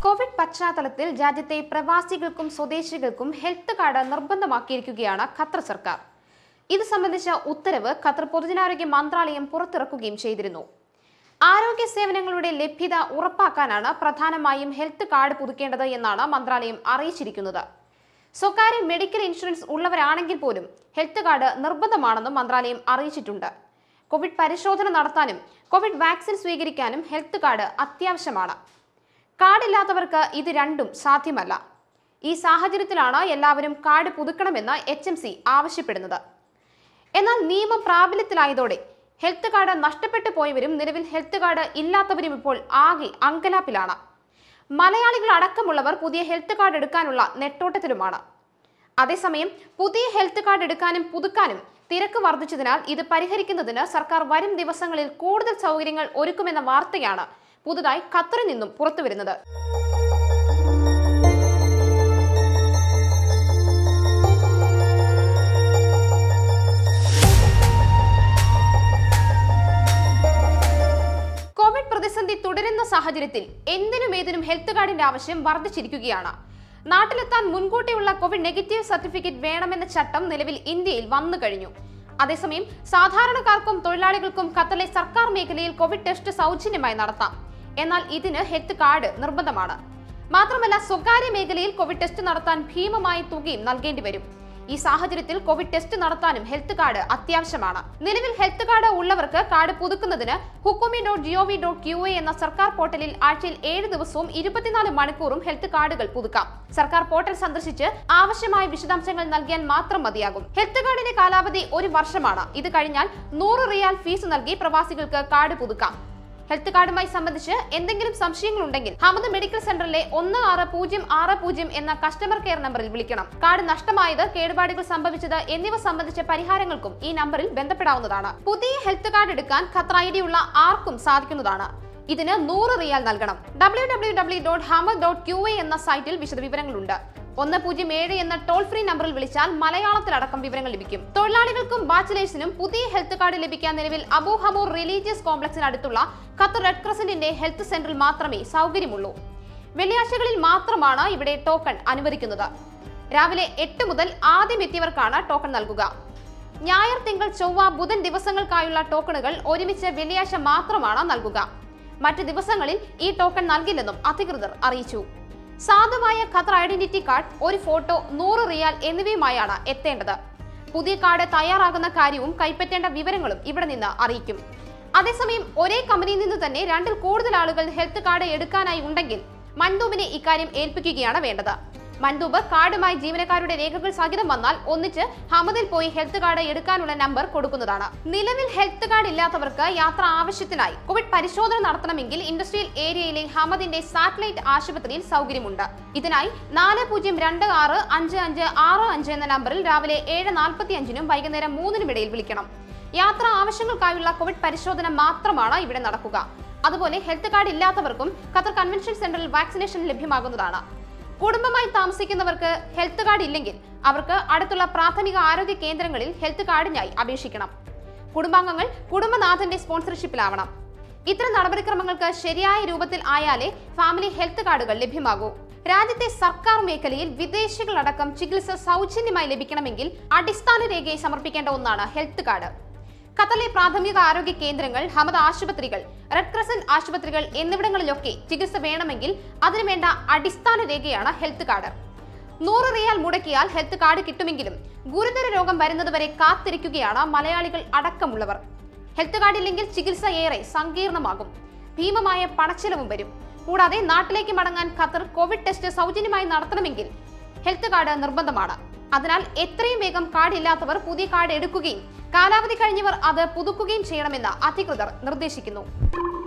Covid പശ്ചാത്തലത്തിൽ രാജ്യത്തെ പ്രവാസികൾക്കും സ്വദേശികൾക്കും ഹെൽത്ത് കാർഡ് നിർബന്ധമാക്കിയിരിക്കുകയാണ് ഖത്തർ സർക്കാർ ഇത് സംബന്ധിച്ച ഉത്തരവ് ഖത്തർ പൊതുജനാരോഗ്യ മന്ത്രാലയം പുറത്തിറക്കുകയും ചെയ്തിരുന്നു ആരോഗ്യ സേവനങ്ങളുടെ ലഭ്യത ഉറപ്പാക്കാനാണ് പ്രധാനമായും ഹെൽത്ത് കാർഡ് പുതുക്കേണ്ടത് എന്നാണ് മന്ത്രാലയം അറിയിച്ചിരിക്കുന്നത് സ്വകാര്യ മെഡിക്കൽ ഇൻഷുറൻസ് ഉള്ളവരാണെങ്കിൽ പോലും ഹെൽത്ത് കാർഡ് നിർബന്ധമാണെന്നും മന്ത്രാലയം അറിയിച്ചിട്ടുണ്ട് കോവിഡ് പരിശോധന നടത്താനും കോവിഡ് വാക്സിൻ സ്വീകരിക്കാനും ഹെൽത്ത് കാർഡ് അത്യാവശ്യമാണ് കാർഡില്ലാത്തവർക്ക് ഇത് രണ്ടും സാധ്യമല്ല ഈ സാഹചര്യത്തിലാണ് എല്ലാവരും കാർഡ് പുതുക്കണമെന്ന് എച്ച് എം സി ആവശ്യപ്പെടുന്നത് എന്നാൽ നിയമം പ്രാബല്യത്തിലായതോടെ ഹെൽത്ത് കാർഡ് നഷ്ടപ്പെട്ടു പോയവരും നിലവിൽ ഹെൽത്ത് കാർഡ് ഇല്ലാത്തവരും ഇപ്പോൾ ആകെ അങ്കലാപ്പിലാണ് മലയാളികൾ അടക്കമുള്ളവർ പുതിയ ഹെൽത്ത് കാർഡ് എടുക്കാനുള്ള നെട്ടോട്ടത്തിലുമാണ് അതേസമയം പുതിയ ഹെൽത്ത് കാർഡ് എടുക്കാനും പുതുക്കാനും തിരക്ക് വർദ്ധിച്ചതിനാൽ ഇത് പരിഹരിക്കുന്നതിന് സർക്കാർ വരും ദിവസങ്ങളിൽ കൂടുതൽ സൗകര്യങ്ങൾ ഒരുക്കുമെന്ന വാർത്തയാണ് പുതുതായി ഖത്തറിൽ നിന്നും പുറത്തുവരുന്നത് കോവിഡ് പ്രതിസന്ധി തുടരുന്ന സാഹചര്യത്തിൽ എന്തിനും ഏതിനും ഹെൽത്ത് കാർഡിന്റെ ആവശ്യം വർദ്ധിച്ചിരിക്കുകയാണ് നാട്ടിലെത്താൻ മുൻകൂട്ടിയുള്ള കോവിഡ് നെഗറ്റീവ് സർട്ടിഫിക്കറ്റ് വേണമെന്ന ചട്ടം നിലവിൽ ഇന്ത്യയിൽ വന്നു കഴിഞ്ഞു അതേസമയം സാധാരണക്കാർക്കും തൊഴിലാളികൾക്കും ഖത്തറിലെ സർക്കാർ മേഖലയിൽ കോവിഡ് ടെസ്റ്റ് സൗജന്യമായി നടത്താം എന്നാൽ ഇതിന് ഹെൽത്ത് കാർഡ് നിർബന്ധമാണ് മാത്രമല്ല സ്വകാര്യ മേഖലയിൽ കോവിഡ് ടെസ്റ്റ് നടത്താൻ ഭീമമായ തുകയും നൽകേണ്ടി വരും ഈ സാഹചര്യത്തിൽ കോവിഡ് ടെസ്റ്റ് നടത്താനും ഹെൽത്ത് കാർഡ് അത്യാവശ്യമാണ് നിലവിൽ ഹെൽത്ത് കാർഡ് ഉള്ളവർക്ക് കാർഡ് പുതുക്കുന്നതിന് Hukoomi dot gov dot Q A എന്ന സർക്കാർ പോർട്ടലിൽ ആഴ്ചയിൽ ഏഴ് ദിവസവും ഇരുപത്തിനാല് മണിക്കൂറും ഹെൽത്ത് കാർഡുകൾ പുതുക്കാം സർക്കാർ പോർട്ടൽ സന്ദർശിച്ച് ആവശ്യമായ വിശദാംശങ്ങൾ നൽകിയാൽ മാത്രം മതിയാകും ഹെൽത്ത് കാർഡിന്റെ കാലാവധി ഒരു വർഷമാണ് ഇത് കഴിഞ്ഞാൽ നൂറ് റിയാൽ ഫീസ് നൽകി പ്രവാസികൾക്ക് കാർഡ് പുതുക്കാം ഹെൽത്ത് കാർഡുമായി സംബന്ധിച്ച് എന്തെങ്കിലും സംശയങ്ങളുണ്ടെങ്കിൽ ഹമദ് മെഡിക്കൽ സെന്ററിലെ ഒന്ന് ആറ് പൂജ്യം ആറ് പൂജ്യം എന്ന കസ്റ്റമർ കെയർ നമ്പറിൽ വിളിക്കണം കാർഡ് നഷ്ടമായത് കേടുപാടുകൾ സംഭവിച്ചത് എന്നിവ സംബന്ധിച്ച പരിഹാരങ്ങൾക്കും ഈ നമ്പറിൽ ബന്ധപ്പെടാവുന്നതാണ് പുതിയ ഹെൽത്ത് കാർഡ് എടുക്കാൻ ഖത്തർ ഐ ഡി ഉള്ള ആർക്കും സാധിക്കുന്നതാണ് ഇതിന് നൂറ് റിയാൽ നൽകണം W W W dot Hamad dot Q A എന്ന സൈറ്റിൽ വിശദവിവരങ്ങളുണ്ട് ഒന്ന് പൂജ്യം ഏഴ് എന്ന ടോൾ ഫ്രീ നമ്പറിൽ വിളിച്ചാൽ മലയാളത്തിലടക്കം വിവരങ്ങൾ ലഭിക്കും തൊഴിലാളികൾക്കും ബാച്ചിലേഴ്സിനും പുതിയ ഹെൽത്ത് കാർഡ് ലഭിക്കാൻ നിലവിൽ അബു ഹമൂർ റിലീജിയസ് കോംപ്ലക്സിന് അടുത്തുള്ള ഖത്തർ റെഡ് ക്രസന്റിന്റെ ഹെൽത്ത് സെന്ററിൽ മാത്രമേ സൗകര്യമുള്ളൂ വെള്ളിയാഴ്ചകളിൽ മാത്രമാണ് ഇവിടെ ടോക്കൺ അനുവദിക്കുന്നത് രാവിലെ എട്ട് മുതൽ ആദ്യം എത്തിയവർക്കാണ് ടോക്കൺ നൽകുക ഞായർ തിങ്കൾ ചൊവ്വ ബുധൻ ദിവസങ്ങൾക്കായുള്ള ടോക്കണുകൾ ഒരുമിച്ച് വെള്ളിയാഴ്ച മാത്രമാണ് നൽകുക മറ്റ് ദിവസങ്ങളിൽ ഈ ടോക്കൺ നൽകില്ലെന്നും അധികൃതർ അറിയിച്ചു സാധുവായ ഖത്തർ ഐഡന്റിറ്റി കാർഡ് ഒരു ഫോട്ടോ നൂറ് റിയാൽ എന്നിവയുമായാണ് എത്തേണ്ടത് പുതിയ കാർഡ് തയ്യാറാകുന്ന കാര്യവും കൈപ്പറ്റേണ്ട വിവരങ്ങളും ഇവിടെ നിന്ന് അറിയിക്കും അതേസമയം ഒരേ കമ്പനിയിൽ നിന്ന് തന്നെ രണ്ടിൽ കൂടുതൽ ആളുകൾ ഹെൽത്ത് കാർഡ് എടുക്കാനായി ഉണ്ടെങ്കിൽ മൻദൂബിനെ ഇക്കാര്യം ഏൽപ്പിക്കുകയാണ് വേണ്ടത് മൻദൂബ് കാർഡുമായി ജീവനക്കാരുടെ രേഖകൾ സഹിതം വന്നാൽ ഒന്നിച്ച് ഹമദിൽ പോയി ഹെൽത്ത് കാർഡ് എടുക്കാനുള്ള നമ്പർ കൊടുക്കുന്നതാണ് നിലവിൽ ഹെൽത്ത് കാർഡ് ഇല്ലാത്തവർക്ക് യാത്ര ആവശ്യത്തിനായി കോവിഡ് പരിശോധന നടത്തണമെങ്കിൽ ഇൻഡസ്ട്രിയൽ ഏരിയയിലെ ഹമദിന്റെ സാറ്റലൈറ്റ് ആശുപത്രിയിൽ സൗകര്യമുണ്ട് ഇതിനായി നാല് പൂജ്യം രണ്ട് ആറ് അഞ്ച് അഞ്ച് ആറ് അഞ്ച് എന്ന നമ്പറിൽ രാവിലെ ഏഴ് നാൽപ്പത്തി അഞ്ചിനും വൈകുന്നേരം മൂന്നിനും ഇടയിൽ വിളിക്കണം യാത്രാ ആവശ്യങ്ങൾക്കായുള്ള കോവിഡ് പരിശോധന മാത്രമാണ് ഇവിടെ നടക്കുക അതുപോലെ ഹെൽത്ത് കാർഡ് ഇല്ലാത്തവർക്കും ഖത്തർ കൺവെൻഷൻ സെന്ററിൽ വാക്സിനേഷൻ ലഭ്യമാകുന്നതാണ് കുടുംബമായി താമസിക്കുന്നവർക്ക് ഹെൽത്ത് കാർഡ് ഇല്ലെങ്കിൽ അവർക്ക് അടുത്തുള്ള പ്രാഥമിക ആരോഗ്യ കേന്ദ്രങ്ങളിൽ ഹെൽത്ത് കാർഡിനായി അപേക്ഷിക്കണം കുടുംബാംഗങ്ങൾ കുടുംബനാഥന്റെ സ്പോൺസർഷിപ്പിലാവണം ഇത്തരം നടപടിക്രമങ്ങൾക്ക് ശരിയായ രൂപത്തിൽ ആയാലേ ഫാമിലി ഹെൽത്ത് കാർഡുകൾ ലഭ്യമാകൂ രാജ്യത്തെ സർക്കാർ മേഖലയിൽ വിദേശികളടക്കം ചികിത്സ സൗജന്യമായി ലഭിക്കണമെങ്കിൽ അടിസ്ഥാന രേഖയായി സമർപ്പിക്കേണ്ട ഒന്നാണ് ഹെൽത്ത് കാർഡ് ഖത്തറിലെ പ്രാഥമിക ആരോഗ്യ കേന്ദ്രങ്ങൾ ഹമദ് ആശുപത്രികൾ റെഡ് ക്രസന്റ് ആശുപത്രികൾ എന്നിവിടങ്ങളിലൊക്കെ ചികിത്സ വേണമെങ്കിൽ അതിനുവേണ്ട അടിസ്ഥാന രേഖയാണ് ഹെൽത്ത് കാർഡ് നൂറ് റിയാൽ മുടക്കിയാൽ ഹെൽത്ത് കാർഡ് കിട്ടുമെങ്കിലും ഗുരുതര രോഗം വരുന്നതുവരെ കാത്തിരിക്കുകയാണ് മലയാളികൾ അടക്കമുള്ളവർ ഹെൽത്ത് കാർഡ് ഇല്ലെങ്കിൽ ചികിത്സ ഏറെ സങ്കീർണമാകും ഭീമമായ പണച്ചിലവും വരും കൂടാതെ നാട്ടിലേക്ക് മടങ്ങാൻ ഖത്തർ കോവിഡ് ടെസ്റ്റ് സൗജന്യമായി നടത്തണമെങ്കിൽ ഹെൽത്ത് കാർഡ് നിർബന്ധമാണ് അതിനാൽ എത്രയും വേഗം കാർഡ് ഇല്ലാത്തവർ പുതിയ കാർഡ് എടുക്കുകയും കാലാവധി കഴിഞ്ഞവർ അത് പുതുക്കുകയും ചെയ്യണമെന്ന് അധികൃതർ നിർദ്ദേശിക്കുന്നു